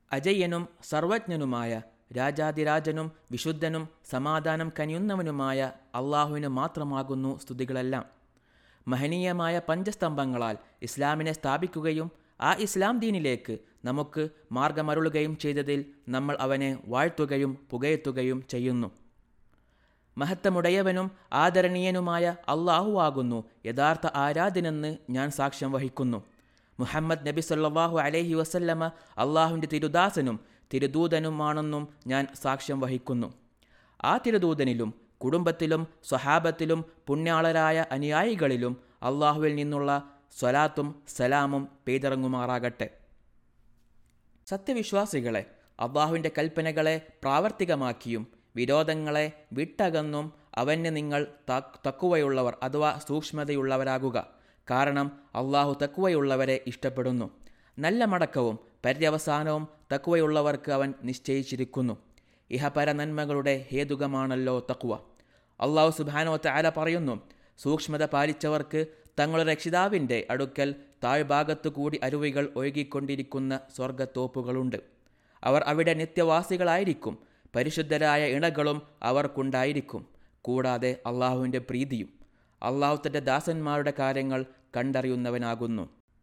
അജയ്യനും സർവജ്ഞനുമായ രാജാതിരാജനും വിശുദ്ധനും സമാധാനം കനിയുന്നവനുമായ അള്ളാഹുവിന് മാത്രമാകുന്നു സ്തുതികളെല്ലാം മഹനീയമായ പഞ്ചസ്തംഭങ്ങളാൽ ഇസ്ലാമിനെ സ്ഥാപിക്കുകയും ആ ഇസ്ലാം ദീനിലേക്ക് നമുക്ക് മാർഗമരുളുകയും ചെയ്തതിൽ നമ്മൾ അവനെ വാഴ്ത്തുകയും പുകയത്തുകയും ചെയ്യുന്നു മഹത്തമുടയവനും ആദരണീയനുമായ അള്ളാഹുവാകുന്നു യഥാർത്ഥ ആരാധനെന്ന് ഞാൻ സാക്ഷ്യം വഹിക്കുന്നു മുഹമ്മദ് നബി സല്ലാഹു അലൈഹി വസല്ലമ അള്ളാഹുവിൻ്റെ തിരുദാസനും തിരുദൂതനുമാണെന്നും ഞാൻ സാക്ഷ്യം വഹിക്കുന്നു ആ തിരുദൂതനിലും കുടുംബത്തിലും സ്വഹാബത്തിലും പുണ്യാളരായ അനുയായികളിലും അള്ളാഹുവിൽ നിന്നുള്ള സ്വലാത്തും സലാമും പെയ്തിറങ്ങുമാറാകട്ടെ സത്യവിശ്വാസികളെ അള്ളാഹുവിൻ്റെ കൽപ്പനകളെ പ്രാവർത്തികമാക്കിയും വിരോധങ്ങളെ വിട്ടകന്നും അവന് നിങ്ങൾ തക്കുവയുള്ളവർ അഥവാ സൂക്ഷ്മതയുള്ളവരാകുക കാരണം അള്ളാഹു തക്കുവയുള്ളവരെ ഇഷ്ടപ്പെടുന്നു നല്ല മടക്കവും പര്യവസാനവും തക്കുവയുള്ളവർക്ക് അവൻ നിശ്ചയിച്ചിരിക്കുന്നു ഇഹപര നന്മകളുടെ ഹേതുകമാണല്ലോ തക്കുവ അള്ളാഹു സുബാനോ താല പറയുന്നു സൂക്ഷ്മത പാലിച്ചവർക്ക് തങ്ങളുടെ രക്ഷിതാവിൻ്റെ അടുക്കൽ താഴ്ഭാഗത്തു കൂടി അരുവികൾ ഒഴുകിക്കൊണ്ടിരിക്കുന്ന സ്വർഗത്തോപ്പുകളുണ്ട് അവർ അവിടെ നിത്യവാസികളായിരിക്കും പരിശുദ്ധരായ ഇണകളും അവർക്കുണ്ടായിരിക്കും കൂടാതെ അള്ളാഹുവിൻ്റെ പ്രീതിയും അള്ളാഹു തൻ്റെ ദാസന്മാരുടെ കാര്യങ്ങൾ കണ്ടറിയുന്നവനാകുന്നു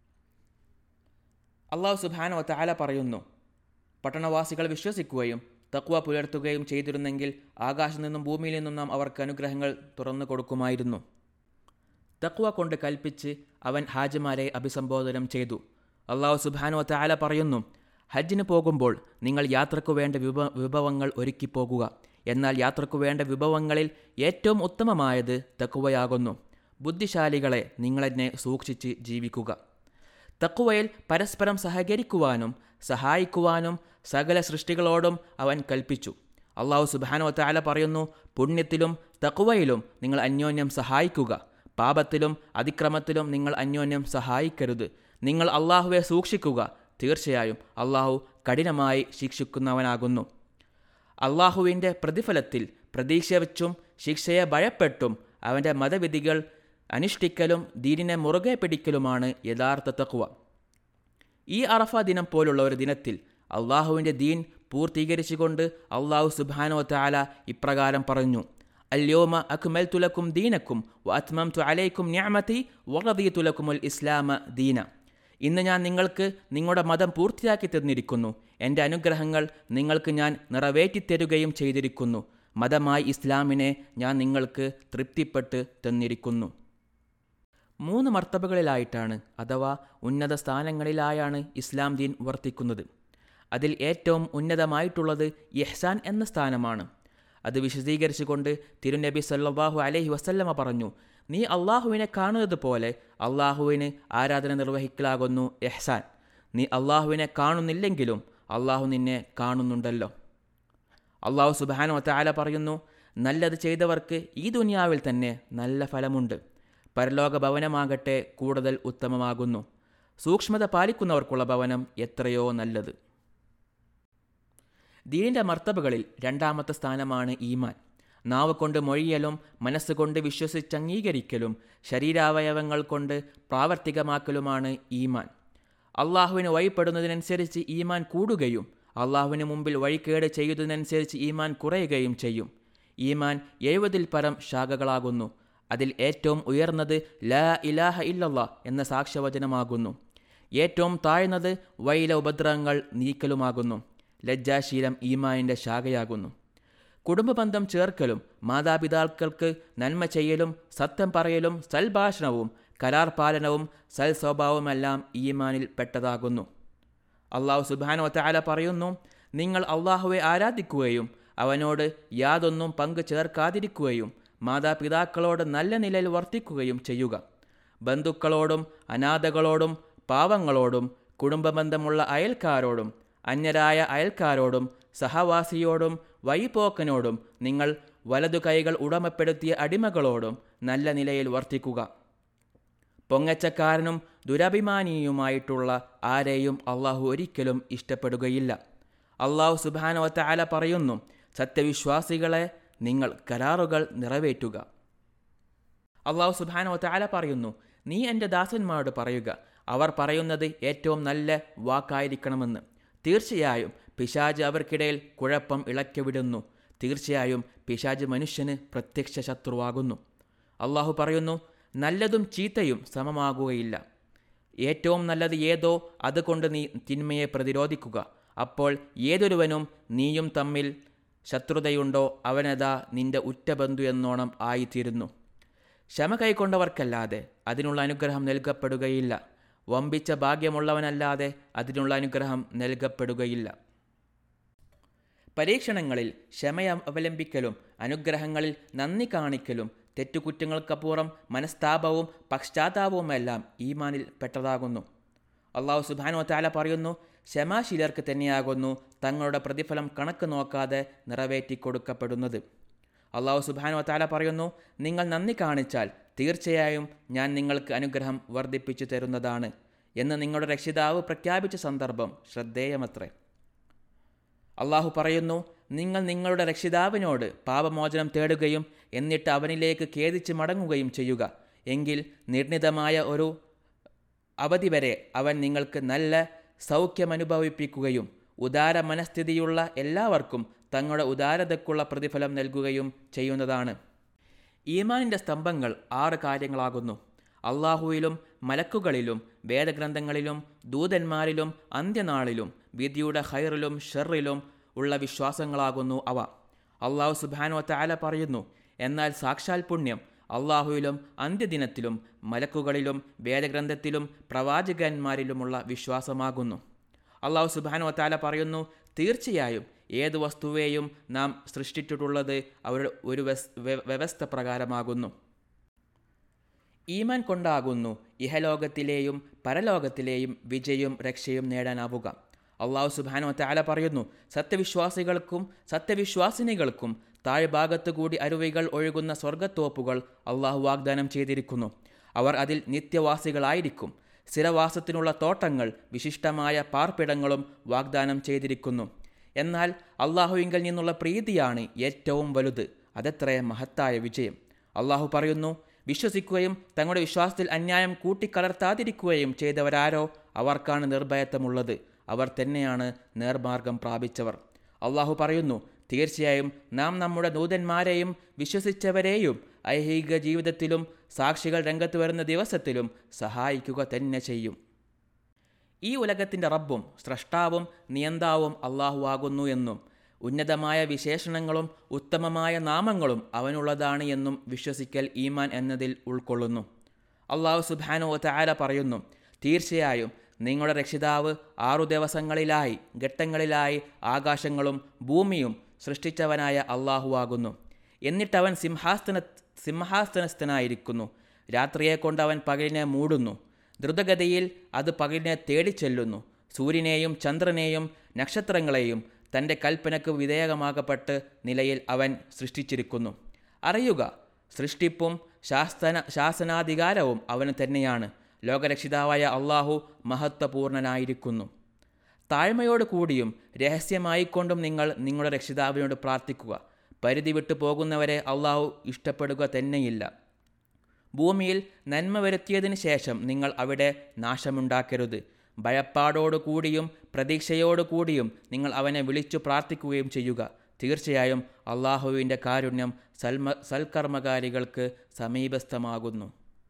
അള്ളാഹു സുബാനോ താല പറയുന്നു പട്ടണവാസികൾ വിശ്വസിക്കുകയും തക്വ പുലർത്തുകയും ചെയ്തിരുന്നെങ്കിൽ ആകാശത്തു നിന്നും ഭൂമിയിൽ നിന്നും നാം അവർക്ക് അനുഗ്രഹങ്ങൾ തുറന്നു കൊടുക്കുമായിരുന്നു തക്വ കൊണ്ട് കൽപ്പിച്ച് അവൻ ഹാജിമാരെ അഭിസംബോധനം ചെയ്തു അള്ളാഹു സുബാനോ താല പറയുന്നു ഹജ്ജിന് പോകുമ്പോൾ നിങ്ങൾ യാത്രക്കു വേണ്ട വിഭ വിഭവങ്ങൾ ഒരുക്കി പോകുക എന്നാൽ യാത്രക്കു വേണ്ട വിഭവങ്ങളിൽ ഏറ്റവും ഉത്തമമായത് തക്കുവയാകുന്നു ബുദ്ധിശാലികളെ നിങ്ങളെന്നെ സൂക്ഷിച്ച് ജീവിക്കുക തക്കുവയിൽ പരസ്പരം സഹകരിക്കുവാനും സഹായിക്കുവാനും സകല സൃഷ്ടികളോടും അവൻ കൽപ്പിച്ചു അള്ളാഹു സുബാനോ താല പറയുന്നു പുണ്യത്തിലും തക്കുവയിലും നിങ്ങൾ അന്യോന്യം സഹായിക്കുക പാപത്തിലും അതിക്രമത്തിലും നിങ്ങൾ അന്യോന്യം സഹായിക്കരുത് നിങ്ങൾ അള്ളാഹുവെ സൂക്ഷിക്കുക തീർച്ചയായും അള്ളാഹു കഠിനമായി ശിക്ഷിക്കുന്നവനാകുന്നു അള്ളാഹുവിൻ്റെ പ്രതിഫലത്തിൽ പ്രതീക്ഷ വെച്ചും ശിക്ഷയെ ഭയപ്പെട്ടും അവൻ്റെ മതവിധികൾ അനുഷ്ഠിക്കലും ദീനിനെ മുറുകെ പിടിക്കലുമാണ് യഥാർത്ഥ തക്കുവ ഈ അറഫ ദിനം പോലുള്ള ഒരു ദിനത്തിൽ അള്ളാഹുവിൻ്റെ ദീൻ പൂർത്തീകരിച്ചുകൊണ്ട് അള്ളാഹു സുബാനോ താല ഇപ്രകാരം പറഞ്ഞു അല്യോമ അക്മൽ തുലക്കും ദീനക്കും വത്മം തു അലൈക്കും ന്യാമത്തി വറദീ തുലക്കുമുൽ ഇസ്ലാമ ദീന ഇന്ന് ഞാൻ നിങ്ങൾക്ക് നിങ്ങളുടെ മതം പൂർത്തിയാക്കി തന്നിരിക്കുന്നു എൻ്റെ അനുഗ്രഹങ്ങൾ നിങ്ങൾക്ക് ഞാൻ നിറവേറ്റിത്തരുകയും ചെയ്തിരിക്കുന്നു മതമായി ഇസ്ലാമിനെ ഞാൻ നിങ്ങൾക്ക് തൃപ്തിപ്പെട്ട് തന്നിരിക്കുന്നു മൂന്ന് മർത്തബകളിലായിട്ടാണ് അഥവാ ഉന്നത സ്ഥാനങ്ങളിലായാണ് ഇസ്ലാം ദീൻ വർത്തിക്കുന്നത് അതിൽ ഏറ്റവും ഉന്നതമായിട്ടുള്ളത് യഹ്സാൻ എന്ന സ്ഥാനമാണ് അത് വിശദീകരിച്ചുകൊണ്ട് തിരുനബി സല്ലാഹു അലൈഹി വസല്ലമ പറഞ്ഞു നീ അള്ളാഹുവിനെ കാണുന്നത് പോലെ അള്ളാഹുവിന് ആരാധന നിർവഹിക്കലാകുന്നു എഹ്സാൻ നീ അള്ളാഹുവിനെ കാണുന്നില്ലെങ്കിലും അള്ളാഹു നിന്നെ കാണുന്നുണ്ടല്ലോ അള്ളാഹു സുബാനോ താല പറയുന്നു നല്ലത് ചെയ്തവർക്ക് ഈ ദുനിയാവിൽ തന്നെ നല്ല ഫലമുണ്ട് പരലോക ഭവനമാകട്ടെ കൂടുതൽ ഉത്തമമാകുന്നു സൂക്ഷ്മത പാലിക്കുന്നവർക്കുള്ള ഭവനം എത്രയോ നല്ലത് ദീനിൻ്റെ മർത്തബകളിൽ രണ്ടാമത്തെ സ്ഥാനമാണ് ഈമാൻ നാവ് കൊണ്ട് മൊഴിയലും മനസ്സുകൊണ്ട് വിശ്വസിച്ചംഗീകരിക്കലും ശരീരാവയവങ്ങൾ കൊണ്ട് പ്രാവർത്തികമാക്കലുമാണ് ഈമാൻ അള്ളാഹുവിന് വഴിപ്പെടുന്നതിനനുസരിച്ച് ഈമാൻ കൂടുകയും അള്ളാഹുവിന് മുമ്പിൽ വഴിക്കേട് ചെയ്യുന്നതിനനുസരിച്ച് ഈമാൻ കുറയുകയും ചെയ്യും ഈമാൻ എഴുപതിൽ പരം ശാഖകളാകുന്നു അതിൽ ഏറ്റവും ഉയർന്നത് ലാ ഇലാഹ ഇല്ലല്ലാ എന്ന സാക്ഷ്യവചനമാകുന്നു ഏറ്റവും താഴ്ന്നത് വൈല ഉപദ്രവങ്ങൾ നീക്കലുമാകുന്നു ലജ്ജാശീലം ഈമാനിൻ്റെ ശാഖയാകുന്നു കുടുംബബന്ധം ചേർക്കലും മാതാപിതാക്കൾക്ക് നന്മ ചെയ്യലും സത്യം പറയലും സൽഭാഷണവും കരാർ പാലനവും സൽ സ്വഭാവമെല്ലാം ഈമാനിൽ പെട്ടതാകുന്നു അള്ളാഹു സുബാനോ താല പറയുന്നു നിങ്ങൾ അള്ളാഹുവെ ആരാധിക്കുകയും അവനോട് യാതൊന്നും പങ്ക് ചേർക്കാതിരിക്കുകയും മാതാപിതാക്കളോട് നല്ല നിലയിൽ വർത്തിക്കുകയും ചെയ്യുക ബന്ധുക്കളോടും അനാഥകളോടും പാവങ്ങളോടും കുടുംബബന്ധമുള്ള അയൽക്കാരോടും അന്യരായ അയൽക്കാരോടും സഹവാസിയോടും വഴിപോക്കനോടും നിങ്ങൾ വലതു കൈകൾ ഉടമപ്പെടുത്തിയ അടിമകളോടും നല്ല നിലയിൽ വർത്തിക്കുക പൊങ്ങച്ചക്കാരനും ദുരഭിമാനിയുമായിട്ടുള്ള ആരെയും അള്ളാഹു ഒരിക്കലും ഇഷ്ടപ്പെടുകയില്ല അള്ളാഹു സുബാനവത്ത ആല പറയുന്നു സത്യവിശ്വാസികളെ നിങ്ങൾ കരാറുകൾ നിറവേറ്റുക അള്ളാഹു സുബാനവത്ത ആല പറയുന്നു നീ എൻ്റെ ദാസന്മാരോട് പറയുക അവർ പറയുന്നത് ഏറ്റവും നല്ല വാക്കായിരിക്കണമെന്ന് തീർച്ചയായും പിശാജ് അവർക്കിടയിൽ കുഴപ്പം ഇളക്കിവിടുന്നു തീർച്ചയായും പിശാജ് മനുഷ്യന് പ്രത്യക്ഷ ശത്രുവാകുന്നു അള്ളാഹു പറയുന്നു നല്ലതും ചീത്തയും സമമാകുകയില്ല ഏറ്റവും നല്ലത് ഏതോ അതുകൊണ്ട് നീ തിന്മയെ പ്രതിരോധിക്കുക അപ്പോൾ ഏതൊരുവനും നീയും തമ്മിൽ ശത്രുതയുണ്ടോ അവനതാ നിന്റെ ഉറ്റബന്ധു എന്നോണം ആയിത്തീരുന്നു ക്ഷമ കൈക്കൊണ്ടവർക്കല്ലാതെ അതിനുള്ള അനുഗ്രഹം നൽകപ്പെടുകയില്ല വമ്പിച്ച ഭാഗ്യമുള്ളവനല്ലാതെ അതിനുള്ള അനുഗ്രഹം നൽകപ്പെടുകയില്ല പരീക്ഷണങ്ങളിൽ ക്ഷമ അവലംബിക്കലും അനുഗ്രഹങ്ങളിൽ നന്ദി കാണിക്കലും തെറ്റുകുറ്റങ്ങൾക്കപ്പുറം മനസ്താപവും പശ്ചാത്താപവുമെല്ലാം ഈമാനിൽ പെട്ടതാകുന്നു അള്ളാഹു സുബാനു താല പറയുന്നു ക്ഷമാശീലർക്ക് തന്നെയാകുന്നു തങ്ങളുടെ പ്രതിഫലം കണക്ക് നോക്കാതെ നിറവേറ്റിക്കൊടുക്കപ്പെടുന്നത് അള്ളാഹു സുബാനു താല പറയുന്നു നിങ്ങൾ നന്ദി കാണിച്ചാൽ തീർച്ചയായും ഞാൻ നിങ്ങൾക്ക് അനുഗ്രഹം വർദ്ധിപ്പിച്ചു തരുന്നതാണ് എന്ന് നിങ്ങളുടെ രക്ഷിതാവ് പ്രഖ്യാപിച്ച സന്ദർഭം ശ്രദ്ധേയമത്രേ അള്ളാഹു പറയുന്നു നിങ്ങൾ നിങ്ങളുടെ രക്ഷിതാവിനോട് പാപമോചനം തേടുകയും എന്നിട്ട് അവനിലേക്ക് ഖേദിച്ച് മടങ്ങുകയും ചെയ്യുക എങ്കിൽ നിർണിതമായ ഒരു അവധി വരെ അവൻ നിങ്ങൾക്ക് നല്ല സൗഖ്യമനുഭവിപ്പിക്കുകയും ഉദാര മനസ്ഥിതിയുള്ള എല്ലാവർക്കും തങ്ങളുടെ ഉദാരതയ്ക്കുള്ള പ്രതിഫലം നൽകുകയും ചെയ്യുന്നതാണ് ഈമാനിൻ്റെ സ്തംഭങ്ങൾ ആറ് കാര്യങ്ങളാകുന്നു അള്ളാഹുവിലും മലക്കുകളിലും വേദഗ്രന്ഥങ്ങളിലും ദൂതന്മാരിലും അന്ത്യനാളിലും വിധിയുടെ ഹൈറിലും ഷെറിലും ഉള്ള വിശ്വാസങ്ങളാകുന്നു അവ അള്ളാഹു സുബാനു താല പറയുന്നു എന്നാൽ സാക്ഷാൽ പുണ്യം അള്ളാഹുവിലും അന്ത്യദിനത്തിലും മലക്കുകളിലും വേദഗ്രന്ഥത്തിലും പ്രവാചകന്മാരിലുമുള്ള വിശ്വാസമാകുന്നു അള്ളാഹു സുബാനു താല പറയുന്നു തീർച്ചയായും ഏത് വസ്തുവേയും നാം സൃഷ്ടിച്ചിട്ടുള്ളത് അവരുടെ ഒരു വ്യവസ്ഥ പ്രകാരമാകുന്നു ഈമാൻ കൊണ്ടാകുന്നു ഇഹലോകത്തിലെയും പരലോകത്തിലെയും വിജയവും രക്ഷയും നേടാനാവുക അള്ളാഹു സുബാനോ താല പറയുന്നു സത്യവിശ്വാസികൾക്കും സത്യവിശ്വാസിനികൾക്കും താഴ്ഭാഗത്തു കൂടി അരുവികൾ ഒഴുകുന്ന സ്വർഗത്തോപ്പുകൾ അള്ളാഹു വാഗ്ദാനം ചെയ്തിരിക്കുന്നു അവർ അതിൽ നിത്യവാസികളായിരിക്കും സ്ഥിരവാസത്തിനുള്ള തോട്ടങ്ങൾ വിശിഷ്ടമായ പാർപ്പിടങ്ങളും വാഗ്ദാനം ചെയ്തിരിക്കുന്നു എന്നാൽ അള്ളാഹുവിങ്കിൽ നിന്നുള്ള പ്രീതിയാണ് ഏറ്റവും വലുത് അതെത്ര മഹത്തായ വിജയം അള്ളാഹു പറയുന്നു വിശ്വസിക്കുകയും തങ്ങളുടെ വിശ്വാസത്തിൽ അന്യായം കൂട്ടിക്കലർത്താതിരിക്കുകയും ചെയ്തവരാരോ അവർക്കാണ് നിർഭയത്വമുള്ളത് അവർ തന്നെയാണ് നേർമാർഗം പ്രാപിച്ചവർ അള്ളാഹു പറയുന്നു തീർച്ചയായും നാം നമ്മുടെ നൂതന്മാരെയും വിശ്വസിച്ചവരെയും ഐഹിക ജീവിതത്തിലും സാക്ഷികൾ രംഗത്ത് വരുന്ന ദിവസത്തിലും സഹായിക്കുക തന്നെ ചെയ്യും ഈ ഉലകത്തിൻ്റെ റബ്ബും സ്രഷ്ടാവും നിയന്താവും അള്ളാഹു ആകുന്നു എന്നും ഉന്നതമായ വിശേഷണങ്ങളും ഉത്തമമായ നാമങ്ങളും അവനുള്ളതാണ് എന്നും വിശ്വസിക്കൽ ഈമാൻ എന്നതിൽ ഉൾക്കൊള്ളുന്നു അള്ളാഹു സുബാനോ താര പറയുന്നു തീർച്ചയായും നിങ്ങളുടെ രക്ഷിതാവ് ആറു ദിവസങ്ങളിലായി ഘട്ടങ്ങളിലായി ആകാശങ്ങളും ഭൂമിയും സൃഷ്ടിച്ചവനായ അള്ളാഹുവാകുന്നു എന്നിട്ടവൻ സിംഹാസന സിംഹാസനസ്ഥനായിരിക്കുന്നു രാത്രിയെ കൊണ്ട് അവൻ പകലിനെ മൂടുന്നു ദ്രുതഗതിയിൽ അത് പകലിനെ തേടിച്ചെല്ലുന്നു സൂര്യനെയും ചന്ദ്രനെയും നക്ഷത്രങ്ങളെയും തൻ്റെ കൽപ്പനയ്ക്ക് വിധേയമാകപ്പെട്ട് നിലയിൽ അവൻ സൃഷ്ടിച്ചിരിക്കുന്നു അറിയുക സൃഷ്ടിപ്പും ശാസ്തന ശാസനാധികാരവും അവന് തന്നെയാണ് ലോകരക്ഷിതാവായ അള്ളാഹു മഹത്വപൂർണനായിരിക്കുന്നു താഴ്മയോട് കൂടിയും രഹസ്യമായിക്കൊണ്ടും നിങ്ങൾ നിങ്ങളുടെ രക്ഷിതാവിനോട് പ്രാർത്ഥിക്കുക പരിധി വിട്ടു പോകുന്നവരെ അള്ളാഹു ഇഷ്ടപ്പെടുക തന്നെയില്ല ഭൂമിയിൽ നന്മ വരുത്തിയതിന് ശേഷം നിങ്ങൾ അവിടെ നാശമുണ്ടാക്കരുത് ഭയപ്പാടോടു കൂടിയും പ്രതീക്ഷയോടു കൂടിയും നിങ്ങൾ അവനെ വിളിച്ചു പ്രാർത്ഥിക്കുകയും ചെയ്യുക തീർച്ചയായും അള്ളാഹുവിൻ്റെ കാരുണ്യം സൽമ സൽക്കർമ്മകാരികൾക്ക് സമീപസ്ഥമാകുന്നു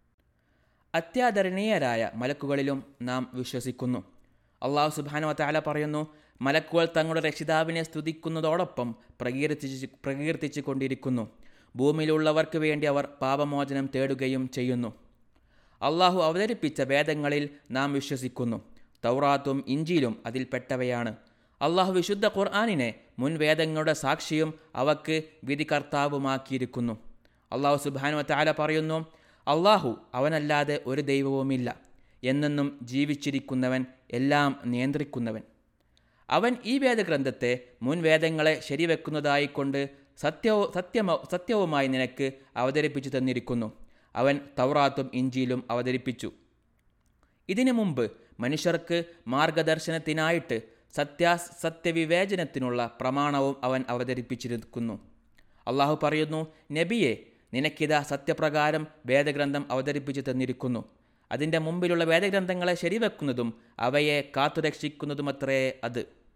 അത്യാദരണീയരായ മലക്കുകളിലും നാം വിശ്വസിക്കുന്നു അള്ളാഹു സുബാനു താല പറയുന്നു മലക്കുകൾ തങ്ങളുടെ രക്ഷിതാവിനെ സ്തുതിക്കുന്നതോടൊപ്പം പ്രകീർത്തിച്ച് പ്രകീർത്തിച്ചു കൊണ്ടിരിക്കുന്നു ഭൂമിയിലുള്ളവർക്ക് വേണ്ടി അവർ പാപമോചനം തേടുകയും ചെയ്യുന്നു അള്ളാഹു അവതരിപ്പിച്ച വേദങ്ങളിൽ നാം വിശ്വസിക്കുന്നു തൗറാത്തും ഇഞ്ചിയിലും അതിൽപ്പെട്ടവയാണ് അള്ളാഹു വിശുദ്ധ ഖുർആാനിനെ മുൻ വേദങ്ങളുടെ സാക്ഷിയും അവക്ക് വിധികർത്താവുമാക്കിയിരിക്കുന്നു അള്ളാഹു സുബാനു താല പറയുന്നു അള്ളാഹു അവനല്ലാതെ ഒരു ദൈവവുമില്ല എന്നെന്നും ജീവിച്ചിരിക്കുന്നവൻ എല്ലാം നിയന്ത്രിക്കുന്നവൻ അവൻ ഈ വേദഗ്രന്ഥത്തെ മുൻ വേദങ്ങളെ ശരിവെക്കുന്നതായിക്കൊണ്ട് സത്യവും സത്യമ സത്യവുമായി നിനക്ക് അവതരിപ്പിച്ചു തന്നിരിക്കുന്നു അവൻ തൗറാത്തും ഇഞ്ചിയിലും അവതരിപ്പിച്ചു ഇതിനു മുമ്പ് മനുഷ്യർക്ക് മാർഗദർശനത്തിനായിട്ട് സത്യാസത്യവിവേചനത്തിനുള്ള പ്രമാണവും അവൻ അവതരിപ്പിച്ചിരിക്കുന്നു അള്ളാഹു പറയുന്നു നബിയെ നിനക്കിതാ സത്യപ്രകാരം വേദഗ്രന്ഥം അവതരിപ്പിച്ചു തന്നിരിക്കുന്നു അതിൻ്റെ മുമ്പിലുള്ള വേദഗ്രന്ഥങ്ങളെ ശരിവെക്കുന്നതും അവയെ കാത്തുരക്ഷിക്കുന്നതുമത്രേ അത്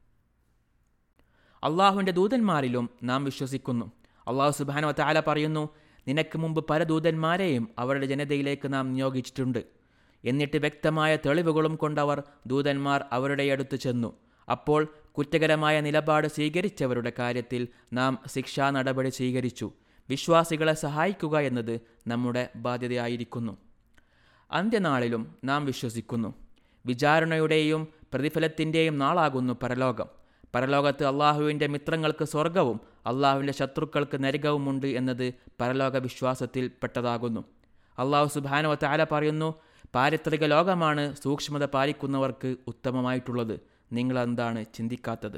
അള്ളാഹുവിൻ്റെ ദൂതന്മാരിലും നാം വിശ്വസിക്കുന്നു അള്ളാഹു സുബാനോ താല പറയുന്നു നിനക്ക് മുമ്പ് പല ദൂതന്മാരെയും അവരുടെ ജനതയിലേക്ക് നാം നിയോഗിച്ചിട്ടുണ്ട് എന്നിട്ട് വ്യക്തമായ തെളിവുകളും കൊണ്ടവർ ദൂതന്മാർ അവരുടെ അടുത്ത് ചെന്നു അപ്പോൾ കുറ്റകരമായ നിലപാട് സ്വീകരിച്ചവരുടെ കാര്യത്തിൽ നാം ശിക്ഷാ നടപടി സ്വീകരിച്ചു വിശ്വാസികളെ സഹായിക്കുക എന്നത് നമ്മുടെ ബാധ്യതയായിരിക്കുന്നു അന്ത്യനാളിലും നാം വിശ്വസിക്കുന്നു വിചാരണയുടെയും പ്രതിഫലത്തിൻ്റെയും നാളാകുന്നു പരലോകം പരലോകത്ത് അള്ളാഹുവിൻ്റെ മിത്രങ്ങൾക്ക് സ്വർഗവും അള്ളാഹുവിൻ്റെ ശത്രുക്കൾക്ക് നരകവുമുണ്ട് എന്നത് പരലോക വിശ്വാസത്തിൽ പെട്ടതാകുന്നു അള്ളാഹു സുബാനോ താല പറയുന്നു പാരിത്രിക ലോകമാണ് സൂക്ഷ്മത പാലിക്കുന്നവർക്ക് ഉത്തമമായിട്ടുള്ളത് നിങ്ങളെന്താണ് ചിന്തിക്കാത്തത്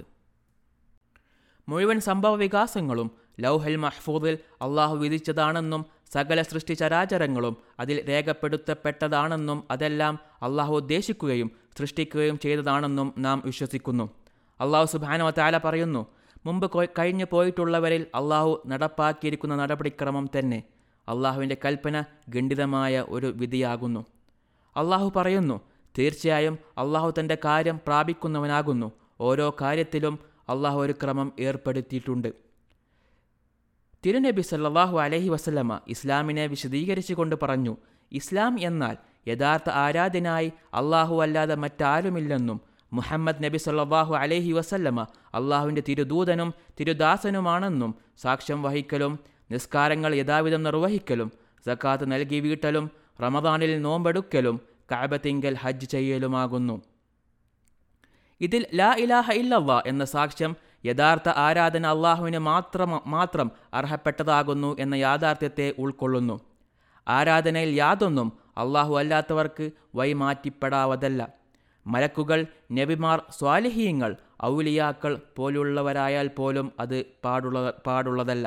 മുഴുവൻ സംഭവ വികാസങ്ങളും ലൗഹൽ മഹ്ഫൂദിൽ അള്ളാഹു വിധിച്ചതാണെന്നും സകല സൃഷ്ടി ചരാചരങ്ങളും അതിൽ രേഖപ്പെടുത്തപ്പെട്ടതാണെന്നും അതെല്ലാം അള്ളാഹു ഉദ്ദേശിക്കുകയും സൃഷ്ടിക്കുകയും ചെയ്തതാണെന്നും നാം വിശ്വസിക്കുന്നു അള്ളാഹു സുബാനോ താല പറയുന്നു മുമ്പ് കഴിഞ്ഞു പോയിട്ടുള്ളവരിൽ അള്ളാഹു നടപ്പാക്കിയിരിക്കുന്ന നടപടിക്രമം തന്നെ അള്ളാഹുവിൻ്റെ കൽപ്പന ഖണ്ഡിതമായ ഒരു വിധിയാകുന്നു അള്ളാഹു പറയുന്നു തീർച്ചയായും അള്ളാഹു തൻ്റെ കാര്യം പ്രാപിക്കുന്നവനാകുന്നു ഓരോ കാര്യത്തിലും അള്ളാഹു ഒരു ക്രമം ഏർപ്പെടുത്തിയിട്ടുണ്ട് തിരുനബി സല്ലാഹു അലഹി വസല്ലമ ഇസ്ലാമിനെ വിശദീകരിച്ചുകൊണ്ട് പറഞ്ഞു ഇസ്ലാം എന്നാൽ യഥാർത്ഥ ആരാധനായി അള്ളാഹു അല്ലാതെ മറ്റാരുമില്ലെന്നും മുഹമ്മദ് നബി സല്ലാഹു അലഹി വസല്ലമ അള്ളാഹുവിൻ്റെ തിരുദൂതനും തിരുദാസനുമാണെന്നും സാക്ഷ്യം വഹിക്കലും നിസ്കാരങ്ങൾ യഥാവിധം നിർവഹിക്കലും സക്കാത്ത് നൽകി വീട്ടലും റമദാനിൽ നോമ്പെടുക്കലും കാബത്തിങ്കൽ ഹജ്ജ് ചെയ്യലുമാകുന്നു ഇതിൽ ലാ ഇലാഹ ഇല്ലല്ലാ എന്ന സാക്ഷ്യം യഥാർത്ഥ ആരാധന അള്ളാഹുവിന് മാത്രം മാത്രം അർഹപ്പെട്ടതാകുന്നു എന്ന യാഥാർത്ഥ്യത്തെ ഉൾക്കൊള്ളുന്നു ആരാധനയിൽ യാതൊന്നും അള്ളാഹു അല്ലാത്തവർക്ക് വൈമാറ്റിപ്പെടാവതല്ല മലക്കുകൾ നബിമാർ സ്വാലിഹീങ്ങൾ ഔലിയാക്കൾ പോലുള്ളവരായാൽ പോലും അത് പാടുള്ള പാടുള്ളതല്ല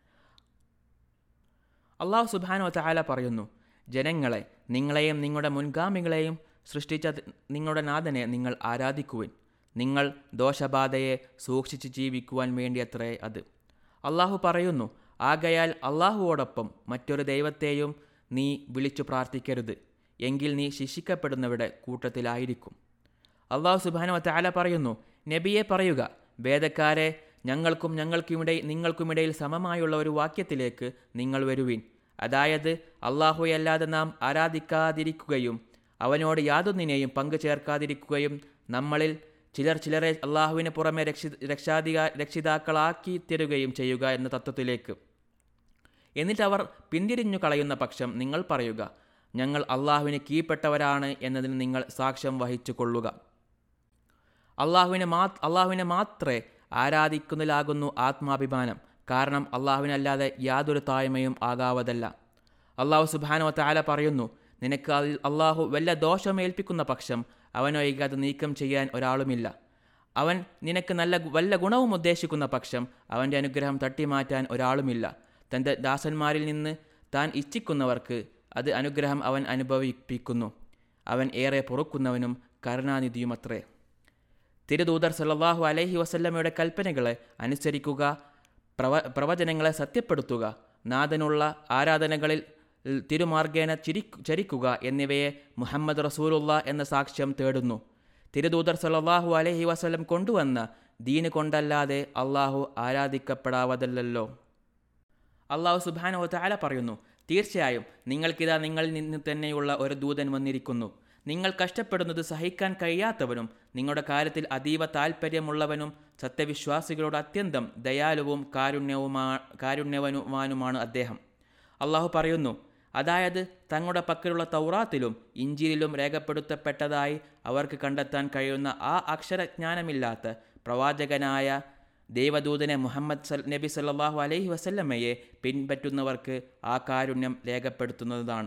അള്ളാഹു സുബാനോ ചാല പറയുന്നു ജനങ്ങളെ നിങ്ങളെയും നിങ്ങളുടെ മുൻഗാമികളെയും സൃഷ്ടിച്ച നിങ്ങളുടെ നാഥനെ നിങ്ങൾ ആരാധിക്കുവിൻ നിങ്ങൾ ദോഷബാധയെ സൂക്ഷിച്ച് ജീവിക്കുവാൻ വേണ്ടിയത്രേ അത് അള്ളാഹു പറയുന്നു ആകയാൽ അള്ളാഹുവോടൊപ്പം മറ്റൊരു ദൈവത്തെയും നീ വിളിച്ചു പ്രാർത്ഥിക്കരുത് എങ്കിൽ നീ ശിക്ഷിക്കപ്പെടുന്നവരുടെ കൂട്ടത്തിലായിരിക്കും അള്ളാഹു സുബാനു താല പറയുന്നു നബിയെ പറയുക വേദക്കാരെ ഞങ്ങൾക്കും ഞങ്ങൾക്കുമിടയിൽ നിങ്ങൾക്കുമിടയിൽ സമമായുള്ള ഒരു വാക്യത്തിലേക്ക് നിങ്ങൾ വരുവിൻ അതായത് അള്ളാഹുയല്ലാതെ നാം ആരാധിക്കാതിരിക്കുകയും അവനോട് യാതൊന്നിനെയും പങ്കു ചേർക്കാതിരിക്കുകയും നമ്മളിൽ ചിലർ ചിലരെ അള്ളാഹുവിന് പുറമെ രക്ഷി രക്ഷാധികാ രക്ഷിതാക്കളാക്കി തരുകയും ചെയ്യുക എന്ന തത്വത്തിലേക്ക് എന്നിട്ട് അവർ പിന്തിരിഞ്ഞു കളയുന്ന പക്ഷം നിങ്ങൾ പറയുക ഞങ്ങൾ അള്ളാഹുവിന് കീഴ്പ്പെട്ടവരാണ് എന്നതിന് നിങ്ങൾ സാക്ഷ്യം വഹിച്ചു കൊള്ളുക അള്ളാഹുവിനെ മാ അള്ളാഹുവിനെ മാത്രമേ ആരാധിക്കുന്നതിലാകുന്നു ആത്മാഭിമാനം കാരണം അള്ളാഹുവിനല്ലാതെ യാതൊരു താഴ്മയും ആകാവതല്ല അള്ളാഹു സുബാനോ താല പറയുന്നു നിനക്ക് അള്ളാഹു വല്ല ദോഷമേൽപ്പിക്കുന്ന പക്ഷം അവനൊഴികെ അത് നീക്കം ചെയ്യാൻ ഒരാളുമില്ല അവൻ നിനക്ക് നല്ല വല്ല ഗുണവും ഉദ്ദേശിക്കുന്ന പക്ഷം അവൻ്റെ അനുഗ്രഹം തട്ടിമാറ്റാൻ ഒരാളുമില്ല തൻ്റെ ദാസന്മാരിൽ നിന്ന് താൻ ഇച്ഛിക്കുന്നവർക്ക് അത് അനുഗ്രഹം അവൻ അനുഭവിപ്പിക്കുന്നു അവൻ ഏറെ പൊറുക്കുന്നവനും കരുണാനിധിയുമത്രേ തിരുദൂതർ സല്ലാഹു അലഹി വസല്ലമയുടെ കൽപ്പനകളെ അനുസരിക്കുക പ്രവ പ്രവചനങ്ങളെ സത്യപ്പെടുത്തുക നാഥനുള്ള ആരാധനകളിൽ തിരുമാർഗേന ചിരി ചരിക്കുക എന്നിവയെ മുഹമ്മദ് റസൂലുള്ള എന്ന സാക്ഷ്യം തേടുന്നു തിരുദൂതർ സല്ലാഹു അലഹി വസല്ലം കൊണ്ടുവന്ന ദീന് കൊണ്ടല്ലാതെ അള്ളാഹു ആരാധിക്കപ്പെടാവതല്ലോ അള്ളാഹു സുബാനോ താല പറയുന്നു തീർച്ചയായും നിങ്ങൾക്കിതാ നിങ്ങളിൽ നിന്ന് തന്നെയുള്ള ഒരു ദൂതൻ വന്നിരിക്കുന്നു നിങ്ങൾ കഷ്ടപ്പെടുന്നത് സഹിക്കാൻ കഴിയാത്തവനും നിങ്ങളുടെ കാര്യത്തിൽ അതീവ താൽപ്പര്യമുള്ളവനും സത്യവിശ്വാസികളോട് അത്യന്തം ദയാലുവും കാരുണ്യവുമാ കാരുണ്യവനുമാനുമാണ് അദ്ദേഹം അള്ളാഹു പറയുന്നു അതായത് തങ്ങളുടെ പക്കലുള്ള തൗറാത്തിലും ഇഞ്ചിയിലും രേഖപ്പെടുത്തപ്പെട്ടതായി അവർക്ക് കണ്ടെത്താൻ കഴിയുന്ന ആ അക്ഷരജ്ഞാനമില്ലാത്ത പ്രവാചകനായ ദൈവദൂതനെ മുഹമ്മദ് സൽ നബി സല്ലാഹു അലൈഹി വസല്ലമ്മയെ പിൻപറ്റുന്നവർക്ക് ആ കാരുണ്യം രേഖപ്പെടുത്തുന്നതാണ്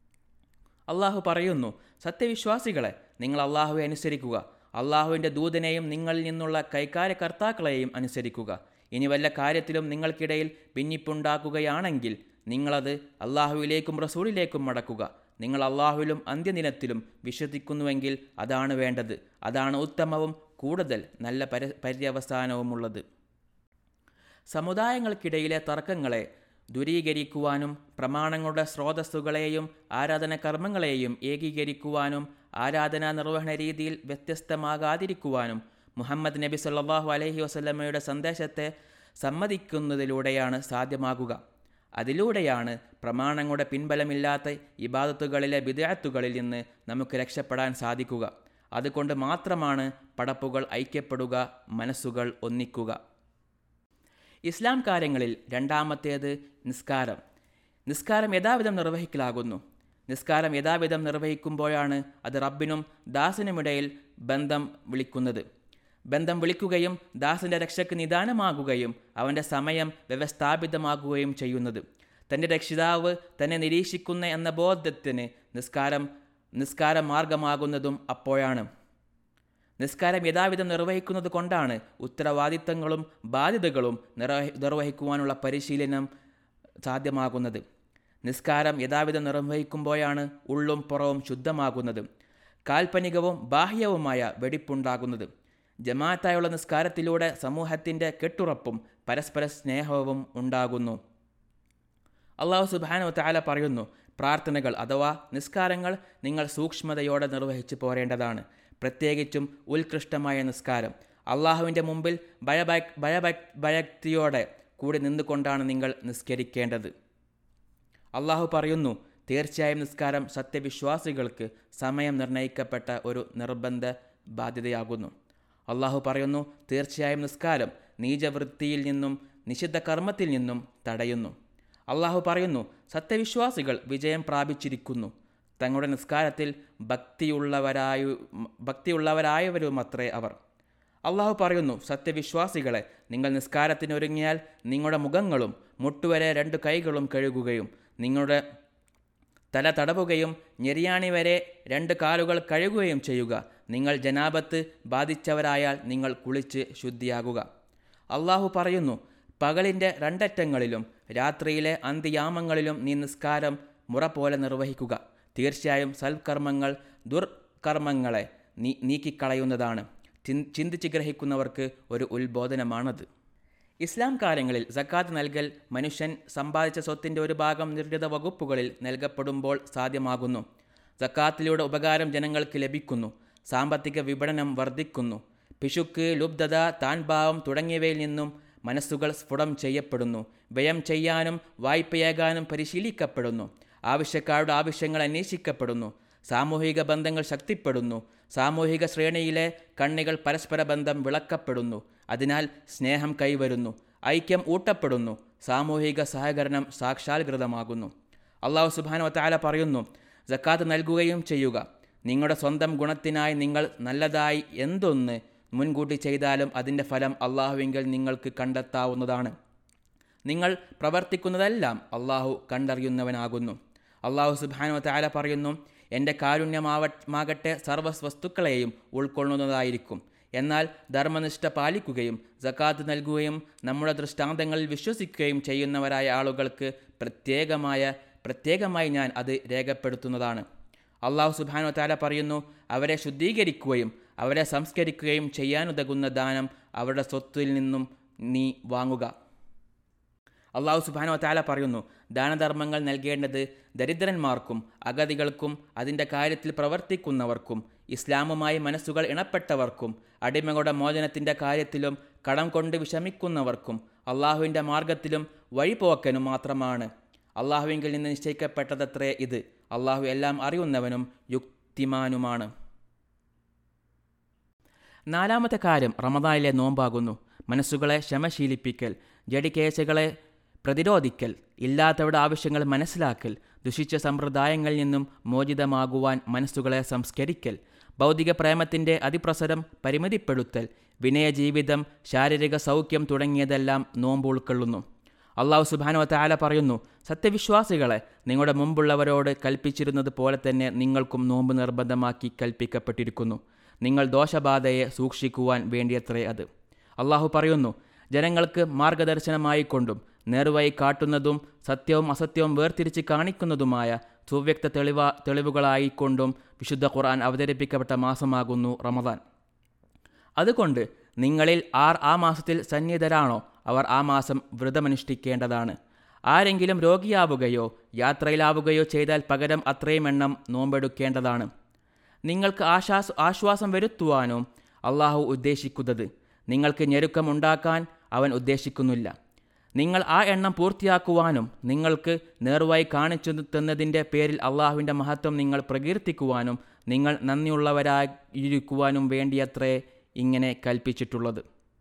അള്ളാഹു പറയുന്നു സത്യവിശ്വാസികളെ നിങ്ങൾ അള്ളാഹുവെ അനുസരിക്കുക അള്ളാഹുവിൻ്റെ ദൂതനെയും നിങ്ങളിൽ നിന്നുള്ള കൈകാര്യകർത്താക്കളെയും അനുസരിക്കുക ഇനി വല്ല കാര്യത്തിലും നിങ്ങൾക്കിടയിൽ ഭിന്നിപ്പുണ്ടാക്കുകയാണെങ്കിൽ നിങ്ങളത് അള്ളാഹുവിലേക്കും റസൂലിലേക്കും മടക്കുക നിങ്ങൾ അള്ളാഹുവിലും അന്ത്യദിനത്തിലും വിശ്വസിക്കുന്നുവെങ്കിൽ അതാണ് വേണ്ടത് അതാണ് ഉത്തമവും കൂടുതൽ നല്ല പര പര്യവസാനവുമുള്ളത് സമുദായങ്ങൾക്കിടയിലെ തർക്കങ്ങളെ ദൂരീകരിക്കുവാനും പ്രമാണങ്ങളുടെ സ്രോതസ്സുകളെയും ആരാധനകർമ്മങ്ങളെയും ഏകീകരിക്കുവാനും ആരാധനാ നിർവഹണ രീതിയിൽ വ്യത്യസ്തമാകാതിരിക്കുവാനും മുഹമ്മദ് നബി സല്ലാഹു അലൈഹി വസല്ലമ്മയുടെ സന്ദേശത്തെ സമ്മതിക്കുന്നതിലൂടെയാണ് സാധ്യമാകുക അതിലൂടെയാണ് പ്രമാണങ്ങളുടെ പിൻബലമില്ലാത്ത ഇബാദത്തുകളിലെ വിദ്യാർത്ഥുകളിൽ നിന്ന് നമുക്ക് രക്ഷപ്പെടാൻ സാധിക്കുക അതുകൊണ്ട് മാത്രമാണ് പടപ്പുകൾ ഐക്യപ്പെടുക മനസ്സുകൾ ഒന്നിക്കുക ഇസ്ലാം കാര്യങ്ങളിൽ രണ്ടാമത്തേത് നിസ്കാരം നിസ്കാരം യഥാവിധം നിർവഹിക്കലാകുന്നു നിസ്കാരം യഥാവിധം നിർവഹിക്കുമ്പോഴാണ് അത് റബ്ബിനും ദാസനുമിടയിൽ ബന്ധം വിളിക്കുന്നത് ബന്ധം വിളിക്കുകയും ദാസന്റെ രക്ഷയ്ക്ക് നിദാനമാകുകയും അവൻ്റെ സമയം വ്യവസ്ഥാപിതമാകുകയും ചെയ്യുന്നത് തൻ്റെ രക്ഷിതാവ് തന്നെ നിരീക്ഷിക്കുന്ന എന്ന ബോധത്തിന് നിസ്കാരം നിസ്കാര മാർഗമാകുന്നതും അപ്പോഴാണ് നിസ്കാരം യഥാവിധം നിർവഹിക്കുന്നത് കൊണ്ടാണ് ഉത്തരവാദിത്തങ്ങളും ബാധ്യതകളും നിർവഹി നിർവഹിക്കുവാനുള്ള പരിശീലനം സാധ്യമാകുന്നത് നിസ്കാരം യഥാവിധം നിർവഹിക്കുമ്പോഴാണ് ഉള്ളും പുറവും ശുദ്ധമാകുന്നത് കാൽപ്പനികവും ബാഹ്യവുമായ വെടിപ്പുണ്ടാകുന്നത് ജമാഅത്തായുള്ള നിസ്കാരത്തിലൂടെ സമൂഹത്തിൻ്റെ കെട്ടുറപ്പും പരസ്പര സ്നേഹവും ഉണ്ടാകുന്നു അള്ളാഹു സുബാനു താല പറയുന്നു പ്രാർത്ഥനകൾ അഥവാ നിസ്കാരങ്ങൾ നിങ്ങൾ സൂക്ഷ്മതയോടെ നിർവഹിച്ചു പോരേണ്ടതാണ് പ്രത്യേകിച്ചും ഉത്കൃഷ്ടമായ നിസ്കാരം അള്ളാഹുവിൻ്റെ മുമ്പിൽ ഭയഭയ ഭയഭ ഭയക്തിയോടെ കൂടി നിന്നുകൊണ്ടാണ് നിങ്ങൾ നിസ്കരിക്കേണ്ടത് അള്ളാഹു പറയുന്നു തീർച്ചയായും നിസ്കാരം സത്യവിശ്വാസികൾക്ക് സമയം നിർണയിക്കപ്പെട്ട ഒരു നിർബന്ധ ബാധ്യതയാകുന്നു അള്ളാഹു പറയുന്നു തീർച്ചയായും നിസ്കാരം നീചവൃത്തിയിൽ നിന്നും നിഷിദ്ധ കർമ്മത്തിൽ നിന്നും തടയുന്നു അള്ളാഹു പറയുന്നു സത്യവിശ്വാസികൾ വിജയം പ്രാപിച്ചിരിക്കുന്നു തങ്ങളുടെ നിസ്കാരത്തിൽ ഭക്തിയുള്ളവരായു ഭക്തിയുള്ളവരായവരുമത്രേ അവർ അള്ളാഹു പറയുന്നു സത്യവിശ്വാസികളെ നിങ്ങൾ നിസ്കാരത്തിന് ഒരുങ്ങിയാൽ നിങ്ങളുടെ മുഖങ്ങളും മുട്ടുവരെ രണ്ട് കൈകളും കഴുകുകയും നിങ്ങളുടെ തല തടവുകയും ഞെരിയാണി വരെ രണ്ട് കാലുകൾ കഴുകുകയും ചെയ്യുക നിങ്ങൾ ജനാപത്ത് ബാധിച്ചവരായാൽ നിങ്ങൾ കുളിച്ച് ശുദ്ധിയാകുക അള്ളാഹു പറയുന്നു പകലിൻ്റെ രണ്ടറ്റങ്ങളിലും രാത്രിയിലെ അന്ത്യയാമങ്ങളിലും നീ നിസ്കാരം മുറ പോലെ നിർവഹിക്കുക തീർച്ചയായും സൽക്കർമ്മങ്ങൾ ദുർകർമ്മങ്ങളെ നീ നീക്കിക്കളയുന്നതാണ് ചിന്തിച്ച് ഗ്രഹിക്കുന്നവർക്ക് ഒരു ഉത്ബോധനമാണത് ഇസ്ലാം കാര്യങ്ങളിൽ സക്കാത്ത് നൽകൽ മനുഷ്യൻ സമ്പാദിച്ച സ്വത്തിൻ്റെ ഒരു ഭാഗം നിർണിത വകുപ്പുകളിൽ നൽകപ്പെടുമ്പോൾ സാധ്യമാകുന്നു സക്കാത്തിലൂടെ ഉപകാരം ജനങ്ങൾക്ക് ലഭിക്കുന്നു സാമ്പത്തിക വിപണനം വർദ്ധിക്കുന്നു പിശുക്ക് ലുബ്ധത താൻഭാവം തുടങ്ങിയവയിൽ നിന്നും മനസ്സുകൾ സ്ഫുടം ചെയ്യപ്പെടുന്നു വ്യയം ചെയ്യാനും വായ്പയേകാനും പരിശീലിക്കപ്പെടുന്നു ആവശ്യക്കാരുടെ ആവശ്യങ്ങൾ അന്വേഷിക്കപ്പെടുന്നു സാമൂഹിക ബന്ധങ്ങൾ ശക്തിപ്പെടുന്നു സാമൂഹിക ശ്രേണിയിലെ കണ്ണികൾ പരസ്പര ബന്ധം വിളക്കപ്പെടുന്നു അതിനാൽ സ്നേഹം കൈവരുന്നു ഐക്യം ഊട്ടപ്പെടുന്നു സാമൂഹിക സഹകരണം സാക്ഷാത്കൃതമാകുന്നു അള്ളാഹു സുബാനോ താല പറയുന്നു ജക്കാത്ത് നൽകുകയും ചെയ്യുക നിങ്ങളുടെ സ്വന്തം ഗുണത്തിനായി നിങ്ങൾ നല്ലതായി എന്തൊന്ന് മുൻകൂട്ടി ചെയ്താലും അതിൻ്റെ ഫലം അള്ളാഹുവിങ്കിൽ നിങ്ങൾക്ക് കണ്ടെത്താവുന്നതാണ് നിങ്ങൾ പ്രവർത്തിക്കുന്നതെല്ലാം അള്ളാഹു കണ്ടറിയുന്നവനാകുന്നു അള്ളാഹു സുബാനോ താല പറയുന്നു എൻ്റെ കാരുണ്യമാവട്ടെ സർവ്വ വസ്തുക്കളെയും ഉൾക്കൊള്ളുന്നതായിരിക്കും എന്നാൽ ധർമ്മനിഷ്ഠ പാലിക്കുകയും ജക്കാത്ത് നൽകുകയും നമ്മുടെ ദൃഷ്ടാന്തങ്ങളിൽ വിശ്വസിക്കുകയും ചെയ്യുന്നവരായ ആളുകൾക്ക് പ്രത്യേകമായ പ്രത്യേകമായി ഞാൻ അത് രേഖപ്പെടുത്തുന്നതാണ് അള്ളാഹു സുബാനോ താല പറയുന്നു അവരെ ശുദ്ധീകരിക്കുകയും അവരെ സംസ്കരിക്കുകയും ചെയ്യാനുതകുന്ന ദാനം അവരുടെ സ്വത്തിൽ നിന്നും നീ വാങ്ങുക അള്ളാഹു സുബാനോ താല പറയുന്നു ദാനധർമ്മങ്ങൾ നൽകേണ്ടത് ദരിദ്രന്മാർക്കും അഗതികൾക്കും അതിൻ്റെ കാര്യത്തിൽ പ്രവർത്തിക്കുന്നവർക്കും ഇസ്ലാമുമായി മനസ്സുകൾ ഇണപ്പെട്ടവർക്കും അടിമകളുടെ മോചനത്തിൻ്റെ കാര്യത്തിലും കടം കൊണ്ട് വിഷമിക്കുന്നവർക്കും അള്ളാഹുവിൻ്റെ മാർഗത്തിലും വഴിപോക്കനും മാത്രമാണ് അള്ളാഹുവിങ്കിൽ നിന്ന് നിശ്ചയിക്കപ്പെട്ടതത്രേ ഇത് അള്ളാഹു എല്ലാം അറിയുന്നവനും യുക്തിമാനുമാണ് നാലാമത്തെ കാര്യം റമദാനിലെ നോമ്പാകുന്നു മനസ്സുകളെ ക്ഷമശീലിപ്പിക്കൽ ജഡിക്കേശകളെ പ്രതിരോധിക്കൽ ഇല്ലാത്തവരുടെ ആവശ്യങ്ങൾ മനസ്സിലാക്കൽ ദുഷിച്ച സമ്പ്രദായങ്ങളിൽ നിന്നും മോചിതമാകുവാൻ മനസ്സുകളെ സംസ്കരിക്കൽ ഭൗതിക പ്രേമത്തിൻ്റെ അതിപ്രസരം പരിമിതിപ്പെടുത്തൽ വിനയജീവിതം ശാരീരിക സൗഖ്യം തുടങ്ങിയതെല്ലാം നോമ്പ് ഉൾക്കൊള്ളുന്നു അള്ളാഹു സുബാനോ താല പറയുന്നു സത്യവിശ്വാസികളെ നിങ്ങളുടെ മുമ്പുള്ളവരോട് കൽപ്പിച്ചിരുന്നത് പോലെ തന്നെ നിങ്ങൾക്കും നോമ്പ് നിർബന്ധമാക്കി കൽപ്പിക്കപ്പെട്ടിരിക്കുന്നു നിങ്ങൾ ദോഷബാധയെ സൂക്ഷിക്കുവാൻ വേണ്ടിയത്രേ അത് അള്ളാഹു പറയുന്നു ജനങ്ങൾക്ക് മാർഗദർശനമായിക്കൊണ്ടും നേർവഴി കാട്ടുന്നതും സത്യവും അസത്യവും വേർതിരിച്ച് കാണിക്കുന്നതുമായ സുവ്യക്ത തെളിവ തെളിവുകളായിക്കൊണ്ടും വിശുദ്ധ ഖുർആൻ അവതരിപ്പിക്കപ്പെട്ട മാസമാകുന്നു റമദാൻ അതുകൊണ്ട് നിങ്ങളിൽ ആർ ആ മാസത്തിൽ സന്നിഹിതരാണോ അവർ ആ മാസം വ്രതമനുഷ്ഠിക്കേണ്ടതാണ് ആരെങ്കിലും രോഗിയാവുകയോ യാത്രയിലാവുകയോ ചെയ്താൽ പകരം അത്രയും എണ്ണം നോമ്പെടുക്കേണ്ടതാണ് നിങ്ങൾക്ക് ആശ്വാസ ആശ്വാസം വരുത്തുവാനും അള്ളാഹു ഉദ്ദേശിക്കുന്നത് നിങ്ങൾക്ക് ഞെരുക്കമുണ്ടാക്കാൻ അവൻ ഉദ്ദേശിക്കുന്നില്ല നിങ്ങൾ ആ എണ്ണം പൂർത്തിയാക്കുവാനും നിങ്ങൾക്ക് നേർവായി കാണിച്ചു തന്നതിൻ്റെ പേരിൽ അള്ളാഹുവിൻ്റെ മഹത്വം നിങ്ങൾ പ്രകീർത്തിക്കുവാനും നിങ്ങൾ നന്ദിയുള്ളവരായിരിക്കുവാനും വേണ്ടിയത്രേ ഇങ്ങനെ കൽപ്പിച്ചിട്ടുള്ളത്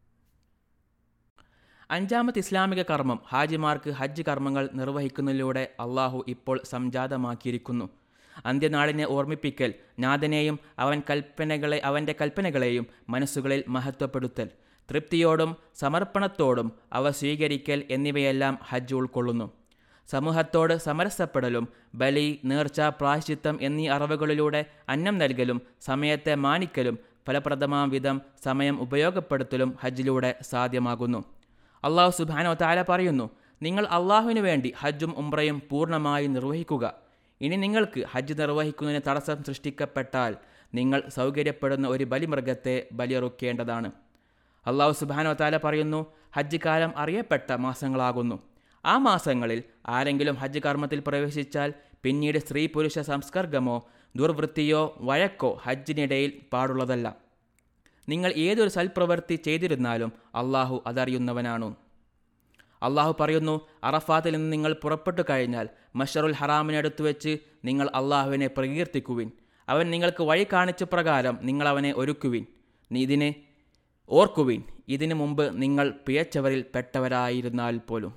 അഞ്ചാമത്തെ ഇസ്ലാമിക കർമ്മം ഹാജിമാർക്ക് ഹജ്ജ് കർമ്മങ്ങൾ നിർവഹിക്കുന്നതിലൂടെ അള്ളാഹു ഇപ്പോൾ സംജാതമാക്കിയിരിക്കുന്നു അന്ത്യനാളിനെ ഓർമ്മിപ്പിക്കൽ നാഥനെയും അവൻ കൽപ്പനകളെ അവൻ്റെ കൽപ്പനകളെയും മനസ്സുകളിൽ മഹത്വപ്പെടുത്തൽ തൃപ്തിയോടും സമർപ്പണത്തോടും അവ സ്വീകരിക്കൽ എന്നിവയെല്ലാം ഹജ്ജ് ഉൾക്കൊള്ളുന്നു സമൂഹത്തോട് സമരസപ്പെടലും ബലി നേർച്ച പ്രായശ്ചിത്തം എന്നീ അറിവുകളിലൂടെ അന്നം നൽകലും സമയത്തെ മാനിക്കലും ഫലപ്രദമാം വിധം സമയം ഉപയോഗപ്പെടുത്തലും ഹജ്ജിലൂടെ സാധ്യമാകുന്നു അള്ളാഹു സുബാനോ താല പറയുന്നു നിങ്ങൾ അള്ളാഹുവിന് വേണ്ടി ഹജ്ജും ഉംറയും പൂർണ്ണമായി നിർവഹിക്കുക ഇനി നിങ്ങൾക്ക് ഹജ്ജ് നിർവഹിക്കുന്നതിന് തടസ്സം സൃഷ്ടിക്കപ്പെട്ടാൽ നിങ്ങൾ സൗകര്യപ്പെടുന്ന ഒരു ബലിമൃഗത്തെ ബലിയറുക്കേണ്ടതാണ് അള്ളാഹു സുബാനോ താല പറയുന്നു ഹജ്ജ് കാലം അറിയപ്പെട്ട മാസങ്ങളാകുന്നു ആ മാസങ്ങളിൽ ആരെങ്കിലും ഹജ്ജ് കർമ്മത്തിൽ പ്രവേശിച്ചാൽ പിന്നീട് സ്ത്രീ പുരുഷ സംസ്കർഗമോ ദുർവൃത്തിയോ വഴക്കോ ഹജ്ജിനിടയിൽ പാടുള്ളതല്ല നിങ്ങൾ ഏതൊരു സൽപ്രവൃത്തി ചെയ്തിരുന്നാലും അള്ളാഹു അതറിയുന്നവനാണു അള്ളാഹു പറയുന്നു അറഫാത്തിൽ നിന്ന് നിങ്ങൾ പുറപ്പെട്ടു കഴിഞ്ഞാൽ മഷറുൽ ഹറാമിനടുത്ത് വെച്ച് നിങ്ങൾ അള്ളാഹുവിനെ പ്രകീർത്തിക്കുവിൻ അവൻ നിങ്ങൾക്ക് വഴി കാണിച്ച പ്രകാരം നിങ്ങൾ അവനെ ഒരുക്കുവിൻ ഇതിനെ ഓർക്കുവിൻ ഇതിനു മുമ്പ് നിങ്ങൾ പിഴച്ചവരിൽ പെട്ടവരായിരുന്നാൽ പോലും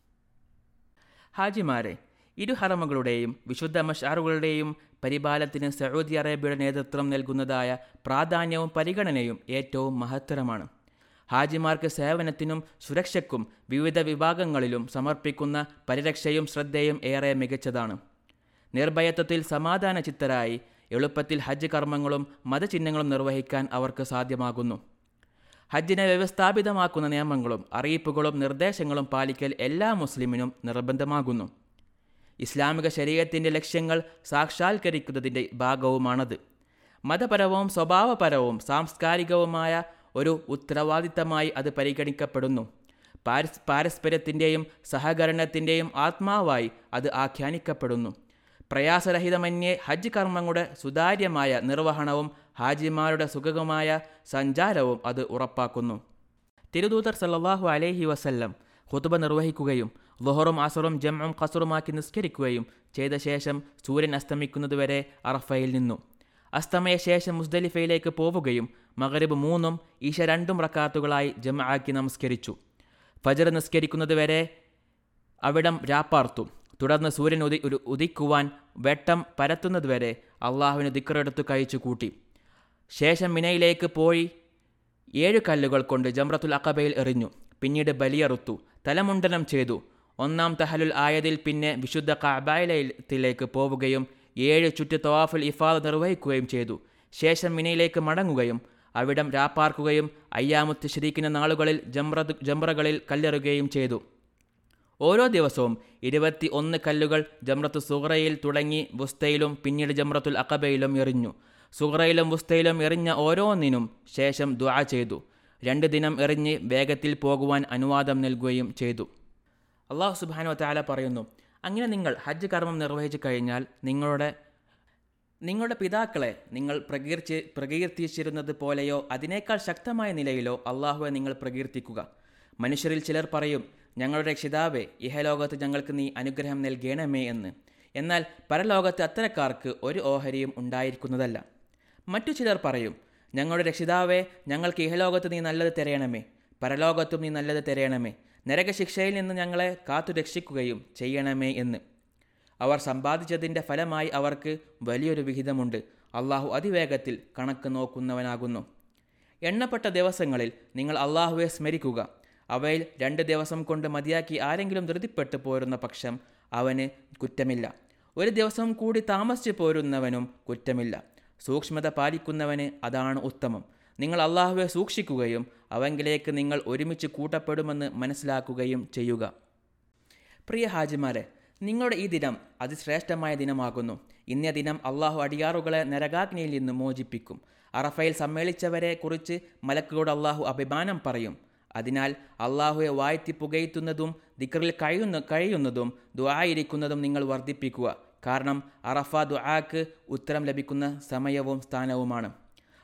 ഹാജിമാരെ ഇരു ഹറമുകളുടെയും വിശുദ്ധ മഷാറുകളുടെയും പരിപാലനത്തിന് സൗദി അറേബ്യയുടെ നേതൃത്വം നൽകുന്നതായ പ്രാധാന്യവും പരിഗണനയും ഏറ്റവും മഹത്തരമാണ് ഹാജിമാർക്ക് സേവനത്തിനും സുരക്ഷയ്ക്കും വിവിധ വിഭാഗങ്ങളിലും സമർപ്പിക്കുന്ന പരിരക്ഷയും ശ്രദ്ധയും ഏറെ മികച്ചതാണ് നിർഭയത്വത്തിൽ സമാധാന ചിത്തരായി എളുപ്പത്തിൽ ഹജ്ജ് കർമ്മങ്ങളും മതചിഹ്നങ്ങളും നിർവഹിക്കാൻ അവർക്ക് സാധ്യമാകുന്നു ഹജ്ജിനെ വ്യവസ്ഥാപിതമാക്കുന്ന നിയമങ്ങളും അറിയിപ്പുകളും നിർദ്ദേശങ്ങളും പാലിക്കൽ എല്ലാ മുസ്ലിമിനും നിർബന്ധമാകുന്നു ഇസ്ലാമിക ശരീരത്തിൻ്റെ ലക്ഷ്യങ്ങൾ സാക്ഷാത്കരിക്കുന്നതിൻ്റെ ഭാഗവുമാണത് മതപരവും സ്വഭാവപരവും സാംസ്കാരികവുമായ ഒരു ഉത്തരവാദിത്തമായി അത് പരിഗണിക്കപ്പെടുന്നു പാരസ് പാരസ്പര്യത്തിൻ്റെയും സഹകരണത്തിൻ്റെയും ആത്മാവായി അത് ആഖ്യാനിക്കപ്പെടുന്നു പ്രയാസരഹിതമന്യേ ഹജ്ജ് കർമ്മങ്ങളുടെ സുതാര്യമായ നിർവഹണവും ഹാജിമാരുടെ സുഗമമായ സഞ്ചാരവും അത് ഉറപ്പാക്കുന്നു തിരുദൂതർ സല്ലാഹു അലൈഹി വസല്ലം ഹുതുബ നിർവഹിക്കുകയും ലുഹറും അസറും ജമ്മും ഖസറുമാക്കി നിസ്കരിക്കുകയും ചെയ്ത ശേഷം സൂര്യൻ അസ്തമിക്കുന്നതുവരെ അറഫയിൽ നിന്നു അസ്തമയ ശേഷം മുസ്ദലിഫയിലേക്ക് പോവുകയും മഗരിബ് മൂന്നും ഈശ രണ്ടും റക്കാത്തുകളായി ജമ ആക്കി നമസ്കരിച്ചു ഫജർ നിസ്കരിക്കുന്നതുവരെ അവിടം രാപ്പാർത്തു തുടർന്ന് സൂര്യൻ ഉദി ഒരു ഉദിക്കുവാൻ വെട്ടം പരത്തുന്നതുവരെ അള്ളാഹുവിന് ദിക്കറെടുത്തു കഴിച്ചു കൂട്ടി ശേഷം മിനയിലേക്ക് പോയി ഏഴ് കല്ലുകൾ കൊണ്ട് ജംറത്തുൽ അക്കബയിൽ എറിഞ്ഞു പിന്നീട് ബലിയറുത്തു തലമുണ്ടനം ചെയ്തു ഒന്നാം തഹലുൽ ആയതിൽ പിന്നെ വിശുദ്ധ കബായിലത്തിലേക്ക് പോവുകയും ഏഴ് ചുറ്റ് തവാഫുൽ ഇഫാദ് നിർവഹിക്കുകയും ചെയ്തു ശേഷം മിനയിലേക്ക് മടങ്ങുകയും അവിടം രാപ്പാർക്കുകയും അയ്യാമുത്ത് ശരീക്കുന്ന നാളുകളിൽ ജംറ ജംറകളിൽ കല്ലെറുകയും ചെയ്തു ഓരോ ദിവസവും ഇരുപത്തി ഒന്ന് കല്ലുകൾ ജംറത്തു സുഹറയിൽ തുടങ്ങി വുസ്തയിലും പിന്നീട് ജംറത്തുൽ അക്കബയിലും എറിഞ്ഞു സുഹറയിലും വുസ്തയിലും എറിഞ്ഞ ഓരോന്നിനും ശേഷം ദുആ ചെയ്തു രണ്ട് ദിനം എറിഞ്ഞ് വേഗത്തിൽ പോകുവാൻ അനുവാദം നൽകുകയും ചെയ്തു അള്ളാഹു സുബാനു താല പറയുന്നു അങ്ങനെ നിങ്ങൾ ഹജ്ജ് കർമ്മം നിർവഹിച്ചു കഴിഞ്ഞാൽ നിങ്ങളുടെ നിങ്ങളുടെ പിതാക്കളെ നിങ്ങൾ പ്രകീർത്തി പ്രകീർത്തിച്ചിരുന്നത് പോലെയോ അതിനേക്കാൾ ശക്തമായ നിലയിലോ അള്ളാഹുവെ നിങ്ങൾ പ്രകീർത്തിക്കുക മനുഷ്യരിൽ ചിലർ പറയും ഞങ്ങളുടെ രക്ഷിതാവെ ഇഹലോകത്ത് ഞങ്ങൾക്ക് നീ അനുഗ്രഹം നൽകണമേ എന്ന് എന്നാൽ പരലോകത്ത് അത്തരക്കാർക്ക് ഒരു ഓഹരിയും ഉണ്ടായിരിക്കുന്നതല്ല മറ്റു ചിലർ പറയും ഞങ്ങളുടെ രക്ഷിതാവെ ഞങ്ങൾക്ക് ഇഹലോകത്ത് നീ നല്ലത് തരയണമേ പരലോകത്തും നീ നല്ലത് തരയണമേ നരകശിക്ഷയിൽ നിന്ന് ഞങ്ങളെ കാത്തു രക്ഷിക്കുകയും ചെയ്യണമേ എന്ന് അവർ സമ്പാദിച്ചതിൻ്റെ ഫലമായി അവർക്ക് വലിയൊരു വിഹിതമുണ്ട് അള്ളാഹു അതിവേഗത്തിൽ കണക്ക് നോക്കുന്നവനാകുന്നു എണ്ണപ്പെട്ട ദിവസങ്ങളിൽ നിങ്ങൾ അള്ളാഹുവെ സ്മരിക്കുക അവയിൽ രണ്ട് ദിവസം കൊണ്ട് മതിയാക്കി ആരെങ്കിലും ധൃതിപ്പെട്ടു പോരുന്ന പക്ഷം അവന് കുറ്റമില്ല ഒരു ദിവസം കൂടി താമസിച്ചു പോരുന്നവനും കുറ്റമില്ല സൂക്ഷ്മത പാലിക്കുന്നവന് അതാണ് ഉത്തമം നിങ്ങൾ അള്ളാഹുവെ സൂക്ഷിക്കുകയും അവങ്കിലേക്ക് നിങ്ങൾ ഒരുമിച്ച് കൂട്ടപ്പെടുമെന്ന് മനസ്സിലാക്കുകയും ചെയ്യുക പ്രിയ ഹാജിമാരെ നിങ്ങളുടെ ഈ ദിനം അതിശ്രേഷ്ഠമായ ദിനമാകുന്നു ഇന്നേ ദിനം അള്ളാഹു അടിയാറുകളെ നരകാഗ്നിയിൽ നിന്ന് മോചിപ്പിക്കും അറഫയിൽ സമ്മേളിച്ചവരെ കുറിച്ച് മലക്കുകളോട് അള്ളാഹു അഭിമാനം പറയും അതിനാൽ അള്ളാഹുവെ വാഴ്ത്തി പുകയത്തുന്നതും ദിക്കറിൽ കഴിയുന്ന കഴിയുന്നതും ദുആയിരിക്കുന്നതും നിങ്ങൾ വർദ്ധിപ്പിക്കുക കാരണം അറഫ ദുആക്ക് ഉത്തരം ലഭിക്കുന്ന സമയവും സ്ഥാനവുമാണ്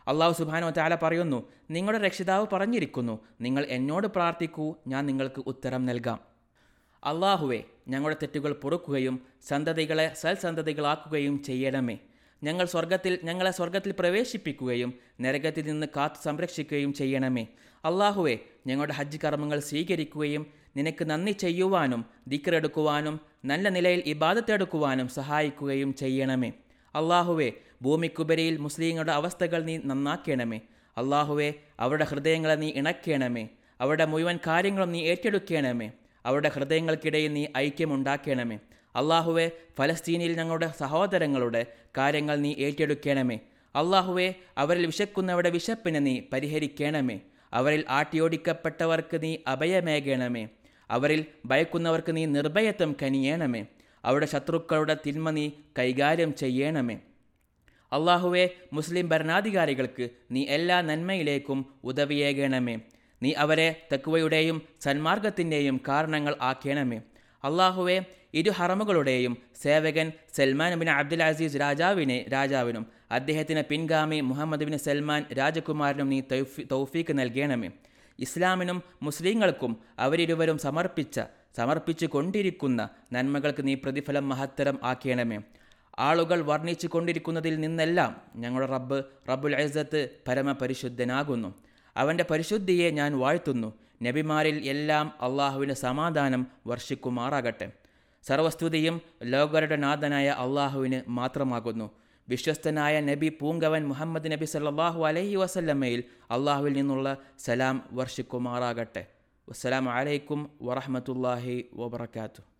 അള്ളാഹു സുബാനോ താല പറയുന്നു നിങ്ങളുടെ രക്ഷിതാവ് പറഞ്ഞിരിക്കുന്നു നിങ്ങൾ എന്നോട് പ്രാർത്ഥിക്കൂ ഞാൻ നിങ്ങൾക്ക് ഉത്തരം നൽകാം അള്ളാഹുവെ ഞങ്ങളുടെ തെറ്റുകൾ പൊറുക്കുകയും സന്തതികളെ സൽസന്തതികളാക്കുകയും ചെയ്യണമേ ഞങ്ങൾ സ്വർഗത്തിൽ ഞങ്ങളെ സ്വർഗത്തിൽ പ്രവേശിപ്പിക്കുകയും നരകത്തിൽ നിന്ന് കാത്തു സംരക്ഷിക്കുകയും ചെയ്യണമേ അള്ളാഹുവെ ഞങ്ങളുടെ ഹജ്ജ് കർമ്മങ്ങൾ സ്വീകരിക്കുകയും നിനക്ക് നന്ദി ചെയ്യുവാനും ദിക്കറെടുക്കുവാനും നല്ല നിലയിൽ ഇബാദത്തെടുക്കുവാനും സഹായിക്കുകയും ചെയ്യണമേ അള്ളാഹുവെ ഭൂമിക്കുപരിയിൽ മുസ്ലിങ്ങളുടെ അവസ്ഥകൾ നീ നന്നാക്കണമേ അള്ളാഹുവെ അവരുടെ ഹൃദയങ്ങളെ നീ ഇണക്കണമേ അവരുടെ മുഴുവൻ കാര്യങ്ങളും നീ ഏറ്റെടുക്കണമേ അവരുടെ ഹൃദയങ്ങൾക്കിടയിൽ നീ ഐക്യമുണ്ടാക്കണമേ അള്ളാഹുവെ ഫലസ്തീനിൽ ഞങ്ങളുടെ സഹോദരങ്ങളുടെ കാര്യങ്ങൾ നീ ഏറ്റെടുക്കണമേ അള്ളാഹുവെ അവരിൽ വിശക്കുന്നവരുടെ വിശപ്പിനെ നീ പരിഹരിക്കണമേ അവരിൽ ആട്ടിയോടിക്കപ്പെട്ടവർക്ക് നീ അഭയമേകണമേ അവരിൽ ഭയക്കുന്നവർക്ക് നീ നിർഭയത്വം കനിയണമേ അവരുടെ ശത്രുക്കളുടെ തിന്മ നീ കൈകാര്യം ചെയ്യണമേ അള്ളാഹുവെ മുസ്ലിം ഭരണാധികാരികൾക്ക് നീ എല്ലാ നന്മയിലേക്കും ഉദവിയേകണമേ നീ അവരെ തെക്കുവയുടെയും സന്മാർഗത്തിൻ്റെയും കാരണങ്ങൾ ആക്കണമേ അള്ളാഹുവെ ഇരു ഹറമുകളുടെയും സേവകൻ സൽമാൻ ബിൻ അബ്ദുൽ അസീസ് രാജാവിനെ രാജാവിനും അദ്ദേഹത്തിന് പിൻഗാമി മുഹമ്മദ് ബിൻ സൽമാൻ രാജകുമാരനും നീ തൗഫി തൗഫീക്ക് നൽകണമേ ഇസ്ലാമിനും മുസ്ലിങ്ങൾക്കും അവരിരുവരും സമർപ്പിച്ച സമർപ്പിച്ചു കൊണ്ടിരിക്കുന്ന നന്മകൾക്ക് നീ പ്രതിഫലം മഹത്തരം ആക്കണമേ ആളുകൾ വർണ്ണിച്ചു കൊണ്ടിരിക്കുന്നതിൽ നിന്നെല്ലാം ഞങ്ങളുടെ റബ്ബ് റബ്ബുൽ ഐസത്ത് പരമപരിശുദ്ധനാകുന്നു അവൻ്റെ പരിശുദ്ധിയെ ഞാൻ വാഴ്ത്തുന്നു നബിമാരിൽ എല്ലാം അള്ളാഹുവിൻ്റെ സമാധാനം വർഷിക്കുമാറാകട്ടെ സർവസ്തുതിയും ലോകരുടെ നാഥനായ അള്ളാഹുവിന് മാത്രമാകുന്നു വിശ്വസ്തനായ നബി പൂങ്കവൻ മുഹമ്മദ് നബി സല്ലാഹു അലഹി വസല്ലമ്മയിൽ അള്ളാഹുവിൽ നിന്നുള്ള സലാം വർഷിക്കുമാറാകട്ടെ വസ്സലാം അലൈക്കും വറഹമത്തല്ലാഹി വബർക്കാത്തു